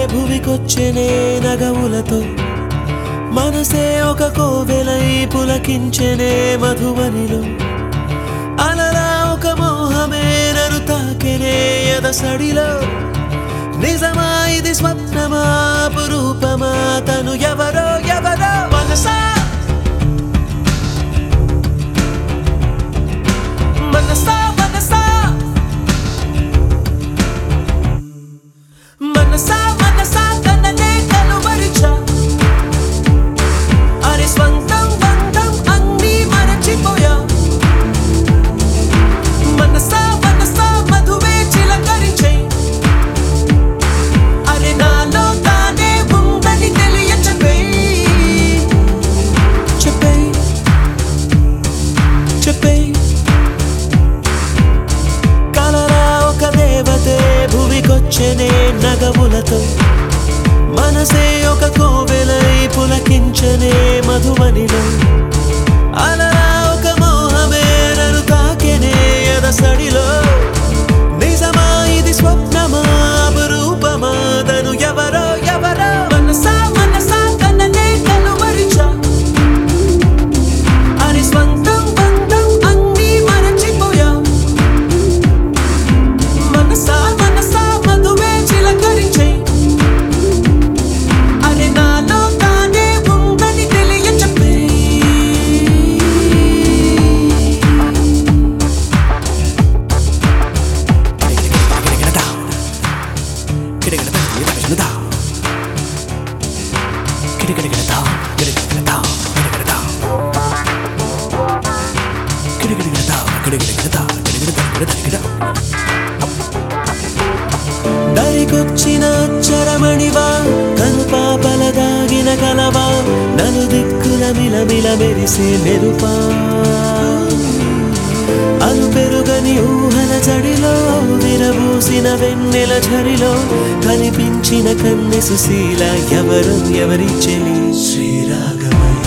భువికొచ్చెనే నగవులతో మనసే ఒక కోవెలై పులకించెనే మధువనిలో అలలా ఒక మోహమే నన్ను తాకెనే ఎదసడిలో నిజమా ఇది స్వప్నమా పురూపమా తను ఎవరో ఎవరో మనసా మనసా మనసా మనసా మనసా తననే కలువరిచా అరే స్వంతం బంధం అన్నీ మరచిపోయా మనసా మనసా మధువే చిలకరించే అరే నాలో తానే ఉందని తెలియ చెప్పే చెప్పే చెప్పే కలరా ఒక దేవతే భువికొచ్చెనే నగములతో మనసే ఒక కోవెలై పులకించనే మధువనిలో అలరా ఒక మోహమే నన్ను తాకెనే ఎదసడిలో నిజమా ఇది స్వప్నమా అపురూపమా తను ఎవరో ఎవరో మనసా మనసా తననే కలువరిచా అరి స్వంతం బంధం అన్నీ మరచిపోయా మనసా మనసా మధువే చిలకరించే అరే నాలో తానే ఉందని తెలియ చెప్పే దరికొచ్చిన అచ్చరమణివా కను పాపల దాగిన కలవా నలు దిక్కుల మిలమిల మెరిసే మెరుపా అలు పెరుగని ఊహల జడిలో విరబూసిన వెన్నెల ఝరిలో కనిపించిన కన్నె సుశీల ఎవరు ఎవరి చెలి శ్రీరాగమై